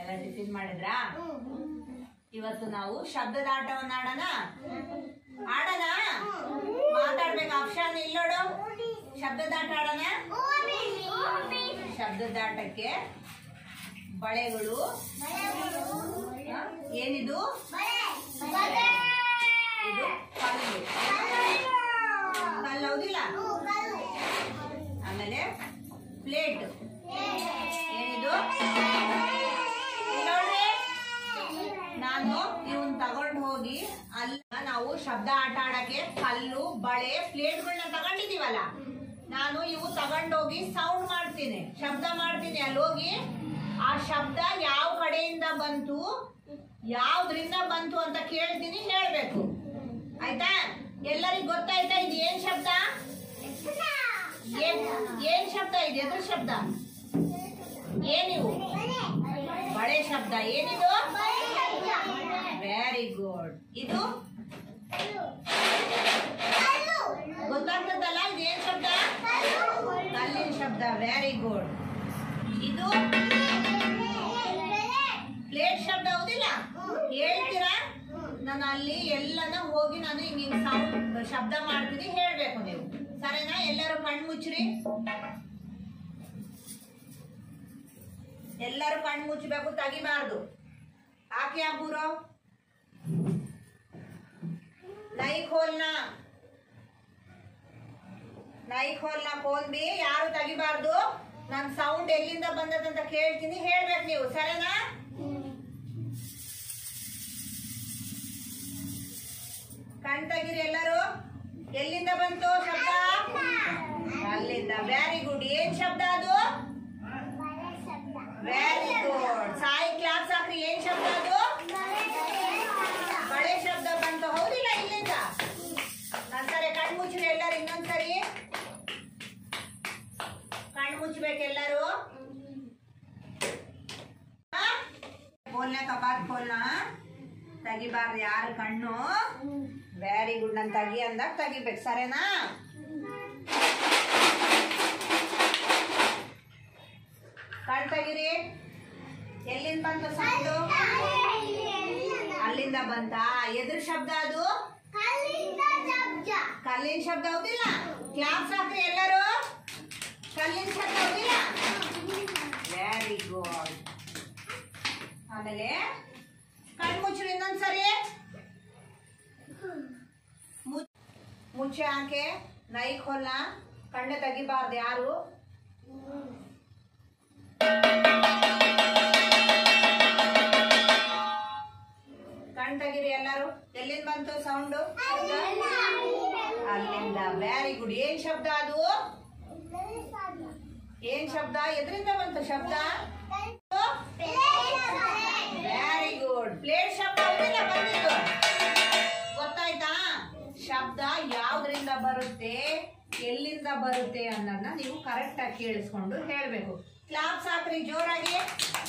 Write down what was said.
ಎಲ್ಲ ಟಿಫಿನ್ ಮಾಡಿದ್ರಾ ಇವತ್ತು ನಾವು ಶಬ್ದದ ಆಟವನ್ನ ಆಡೋಣ ಆಡೋಣ ಮಾತಾಡ್ಬೇಕು ಆಪ್ಷನ್ ಇಲ್ಲೋಡು ಶಬ್ದದ ಆಟ ಆಡೋಣ ಶಬ್ದದ ಆಟಕ್ಕೆ ಬಳೆಗಳು ಹ? ಏನಿದು ಇದು ಕಲ್ಲು ಕಲ್ಲು ಹೌದಿಲ್ಲ ಆಮೇಲೆ ಪ್ಲೇಟ್ ಏನಿದು ಇಲ್ಲಿ ನೋಡ್ರಿ ನಾನು ಇವನ್ ತಗೊಂಡ್ ಹೋಗಿ ಅಲ್ಲ ನಾವು ಶಬ್ದ ಆಟ ಆಡಕ್ಕೆ ಕಲ್ಲು ಬಳೆ ಪ್ಲೇಟ್ಗಳನ್ನ ತಗೊಂಡಿದೀವಲ್ಲ ನಾನು ಇವು ತಗೊಂಡೋಗಿ ಸೌಂಡ್ ಮಾಡ್ತೀನಿ ಶಬ್ದ ಮಾಡ್ತೀನಿ ಅಲ್ಲಿ ಹೋಗಿ ಆ ಶಬ್ದ ಯಾವ ಕಡೆಯಿಂದ ಬಂತು ಯಾವ್ದ್ರಿಂದ ಬಂತು ಅಂತ ಕೇಳ್ತೀನಿ ಹೇಳ್ಬೇಕು ಆಯ್ತಾ ಎಲ್ಲರಿಗೂ ಗೊತ್ತಾಯ್ತಾ ಇದು ಏನ್ ಶಬ್ದ ಏನ್ ಏನ್ ಶಬ್ದ ಇದು ಎದ್ರ ಶಬ್ದ ಏನಿವು ಬಳೆ ಶಬ್ದ ಏನಿದು ವೆರಿ ಗುಡ್ ಇದು ಗೊತ್ತಾಗ್ತದಲ್ಲ ಇದು ಏನ್ ಶಬ್ದ ಕಲ್ಲಿನ ಶಬ್ದ ವೆರಿ ಗುಡ್ ಇದು ಪ್ಲೇಟ್ ಶಬ್ದ ಹೌದಿಲ್ಲ ಹೇಳ್ತೀರಾ ನಾನು ಅಲ್ಲಿ ಎಲ್ಲನ ಹೋಗಿ ನಾನು ಹಿಂಗ್ ಹಿಂಗ್ ಸೌಂಡ್ ಶಬ್ದ ಮಾಡ್ತೀನಿ ಹೇಳ್ಬೇಕು ನೀವು ಸರಿನಾ ಎಲ್ಲರೂ ಕಣ್ ಮುಚ್ಚ್ರಿ ಎಲ್ಲರೂ ಕಣ್ ಮುಚ್ಚಬೇಕು ತೆಗಿಬಾರ್ದು ಆಕೆ ಅಬ್ಬೂರೋ ನೈ ಖೋಲ್ನ ನೈ ಖೋಲ್ನ ಖೋಲ್ ಬಿ ಯಾರು ತೆಗಿಬಾರ್ದು ನನ್ ಸೌಂಡ್ ಎಲ್ಲಿಂದ ಬಂದದಂತ ಕೇಳ್ತೀನಿ ಹೇಳ್ಬೇಕು ನೀವು ಸರಿನಾ ಕಣ್ ತೆಗಿರಿ ಎಲ್ಲರೂ ಎಲ್ಲಿಂದ ಬಂತು ಶಬ್ದ ಅಲ್ಲಿಂದ ವೆರಿ ಗುಡ್ ಏನ್ ಶಬ್ದ ಅದು ವೆರಿ ಗುಡ್ ಸಾಯಿ ಕ್ಲಾಸ್ ಹಾಕ್ರಿ ಏನ್ ಶಬ್ದ ಅದು ಬಳೆ ಶಬ್ದ ಬಂತು ಹೌದಿಲ್ಲ ಇಲ್ಲಿಂದ ನಂತರ ಕಣ್ ಮುಚ್ಚ್ರಿ ಎಲ್ಲರೂ ಇನ್ನೊಂದ್ಸರಿ ಕಣ್ ಮುಚ್ಚಬೇಕು ಎಲ್ಲರೂ ಬೋಲ್ನೆ ಕಪಾತ್ ಖೋಲ್ನ ತೆಗಿಬಾರ್ದು ಯಾರು ಕಣ್ಣು ವೆರಿ ಗುಡ್ ನಾನು ತೆಗಿ ಅಂದಾಗ ತೆಗಿಬೇಕು ಸರಿನಾ ಕಣ್ ತೆಗಿರಿ ಎಲ್ಲಿಂದ ಬಂತು ಸೌಂಡು ಅಲ್ಲಿಂದ ಬಂತಾ ಎದ್ರ ಶಬ್ದ ಅದು ಕಲ್ಲಿನ ಶಬ್ದ ಹೌದಿಲ್ಲ ಕ್ಲಾಸ್ ಹಾಕ್ರಿ ಎಲ್ಲರೂ ಕಲ್ಲಿನ ಶಬ್ದ ಹೌದಿಲ್ಲ ವೆರಿ ಗುಡ್ ಆಮೇಲೆ ಕಣ್ ಮುಚ್ಚ್ರಿ ಇನ್ನೊಂದ್ಸರಿ ಮುಚ್- ಮುಚ್ಚೆ ಹಾಕೆ ನೈ ಖೋಲ್ಲ ಕಣ್ಣು ತೆಗಿಬಾರ್ದು ಯಾರು ಕಣ್ ತೆಗಿರಿ ಎಲ್ಲರೂ ಎಲ್ಲಿಂದ ಬಂತು ಸೌಂಡು ಅಲ್ಲಿಂದ ವೆರಿ ಗುಡ್ ಏನ್ ಶಬ್ದ ಅದು ಏನ್ ಶಬ್ದ ಎದ್ರಿಂದ ಬಂತು ಶಬ್ದ ವೆರಿ ಗುಡ್ ಪ್ಲೇಟ್ ಶಬ್ದ ಹೌದಿಲ್ಲ ಬಂದಿದ್ದು ಗೊತ್ತಾಯ್ತಾ ಶಬ್ದ ಯಾವ್ದ್ರಿಂದ ಬರುತ್ತೆ ಎಲ್ಲಿಂದ ಬರುತ್ತೆ ಅನ್ನೋದನ್ನ ನೀವು ಕರೆಕ್ಟ್ ಆಗಿ ಕೇಳಿಸ್ಕೊಂಡು ಹೇಳ್ಬೇಕು ಕ್ಲಾಪ್ಸ್ ಹಾಕ್ರಿ ಜೋರಾಗಿ